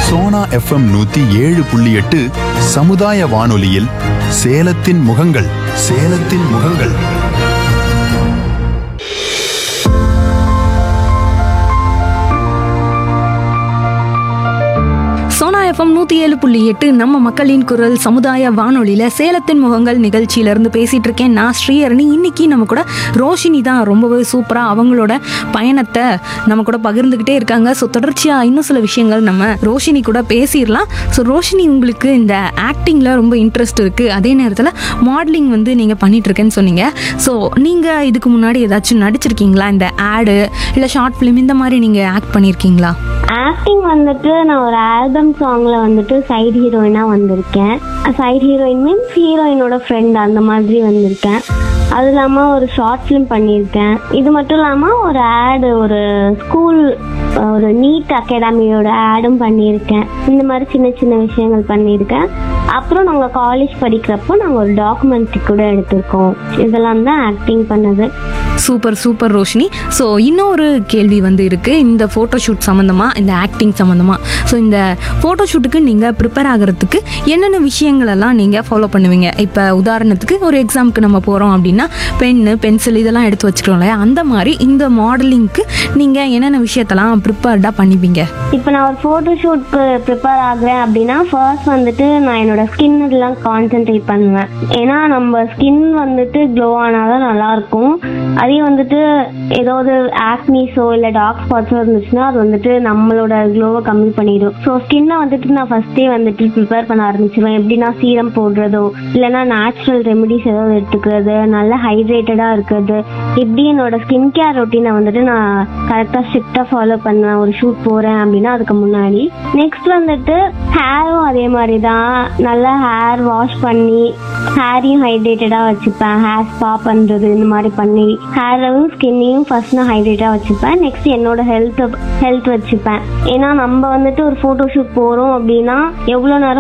Sona FM நூத்தி ஏழு புள்ளி எட்டு சமுதாய வானொலியில் சேலத்தின் முகங்கள் சேலத்தின் முகங்கள் சோனா எஃப்எம் நூத்தி ஏழு புள்ளி எட்டு நம்ம மக்களின் குரல் சமுதாய வானொலியில சேலத்தின் முகங்கள் நிகழ்ச்சியில இருந்து பேசிட்டு இருக்கேன் நான் ஸ்ரீஹரணி இன்னைக்கு நம்ம கூட ரோஷினி தான் ரொம்பவே சூப்பரா அவங்களோட பயணத்தை நம்ம கூட பகிர்ந்துகிட்டே இருக்காங்க ஸோ தொடர்ச்சியா இன்னும் சில விஷயங்கள் நம்ம ரோஷினி கூட பேசிடலாம் ஸோ ரோஷினி உங்களுக்கு இந்த ஆக்டிங்ல ரொம்ப இன்ட்ரெஸ்ட் இருக்கு அதே நேரத்தில் மாடலிங் வந்து நீங்க பண்ணிட்டு இருக்கேன்னு சொன்னீங்க ஸோ நீங்க இதுக்கு முன்னாடி ஏதாச்சும் நடிச்சிருக்கீங்களா இந்த ஆடு இல்லை ஷார்ட் ஃபிலிம் இந்த மாதிரி நீங்க ஆக்ட் பண்ணியிருக்கீங்களா ஆக்டிங் வந்துட்டு நான் ஒரு ஆல்பம் சாங்ல வந்துட்டு சைடு ஹீரோயினா வந்திருக்கேன் சைடு ஹீரோயின் மீன்ஸ் ஹீரோயினோட ஃப்ரெண்ட் அந்த மாதிரி வந்திருக்கேன் அது இல்லாமல் ஒரு ஷார்ட் ஃபிலிம் பண்ணியிருக்கேன் இது மட்டும் இல்லாமல் ஒரு ஆடு ஒரு ஸ்கூல் ஒரு நீட் அகாடமியோட ஆடும் பண்ணியிருக்கேன் இந்த மாதிரி சின்ன சின்ன விஷயங்கள் பண்ணியிருக்கேன் அப்புறம் நாங்கள் காலேஜ் படிக்கிறப்போ நாங்கள் ஒரு டாக்குமெண்ட்ரி கூட எடுத்திருக்கோம் இதெல்லாம் தான் ஆக்டிங் பண்ணது சூப்பர் சூப்பர் ரோஷினி ஸோ இன்னொரு கேள்வி வந்து இருக்கு இந்த ஃபோட்டோ ஷூட் சம்மந்தமா இந்த ஆக்டிங் சம்மந்தமா ஸோ இந்த ஃபோட்டோ ஷூட்டுக்கு நீங்கள் ப்ரிப்பேர் ஆகிறதுக்கு என்னென்ன விஷயங்கள் எல்லாம் நீங்கள் ஃபாலோ பண்ணுவீங்க இப்போ உதாரணத்துக்கு ஒரு எக்ஸாமுக்கு நம்ம போகிறோம் அப்படின்னா பென்னு பென்சில் இதெல்லாம் எடுத்து வச்சுக்கிறோம் இல்லையா அந்த மாதிரி இந்த மாடலிங்க்கு நீங்கள் என்னென்ன விஷயத்தெல்லாம் ப்ரிப்பேர்டாக பண்ணிப்பீங்க இப்போ நான் ஒரு ஃபோட்டோ ஷூட்க்கு ப்ரிப்பேர் ஆகுறேன் அப்படின்னா ஃபர்ஸ்ட் வந்துட்டு நான் என்னோட ஸ்கின் இதெல்லாம் கான்சென்ட்ரேட் பண்ணுவேன் ஏன்னா நம்ம ஸ்கின் வந்துட்டு க்ளோ ஆனாதான் நல்லா இருக்கும் அதே வந்துட்டு ஏதாவது ஆக்னிஸோ இல்லை டார்க் ஸ்பாட்ஸோ இருந்துச்சுன்னா அது வந்துட்டு நம்மளோட க்ளோவை கம்மி பண்ணிடும் ஸோ ஸ்கின்னை வந்துட்டு நான் ஃபர்ஸ்டே வந்துட்டு ப்ரிப்பேர் பண்ண ஆரம்பிச்சிருவேன் எப்படின்னா சீரம் போடுறதோ இல்லைன்னா நேச்சுரல் ரெமெடிஸ் ஏதாவது எடுத்துக்கிறது நல்ல ஹைட்ரேட்டடாக இருக்கிறது இப்படி என்னோட ஸ்கின் கேர் ரொட்டீனை வந்துட்டு நான் கரெக்டாக ஸ்ட்ரிக்டாக ஃபாலோ பண்ணுவேன் ஒரு ஷூட் போகிறேன் அப்படின்னா அதுக்கு முன்னாடி நெக்ஸ்ட் வந்துட்டு ஹேரும் அதே மாதிரி தான் நல்லா ஹேர் வாஷ் பண்ணி ஹேரையும் ஹைட்ரேட்டடாக வச்சுப்பேன் ஹேர் ஸ்பா பண்ணுறது இந்த மாதிரி பண்ணி ஹேரையும் ஸ்கின்னையும் ஃபர்ஸ்ட் நான் ஹைட்ரேட்டாக வச்சுப்பேன் நெக்ஸ்ட் என்னோட ஹெல்த் ஹெல்த் வச்சுப்பேன் ஏன்னா நம்ம வந்துட்டு ஒரு ஃபோட்டோ ஷூட் போகிறோம் அப்படின்னா எவ்வளோ நேரம்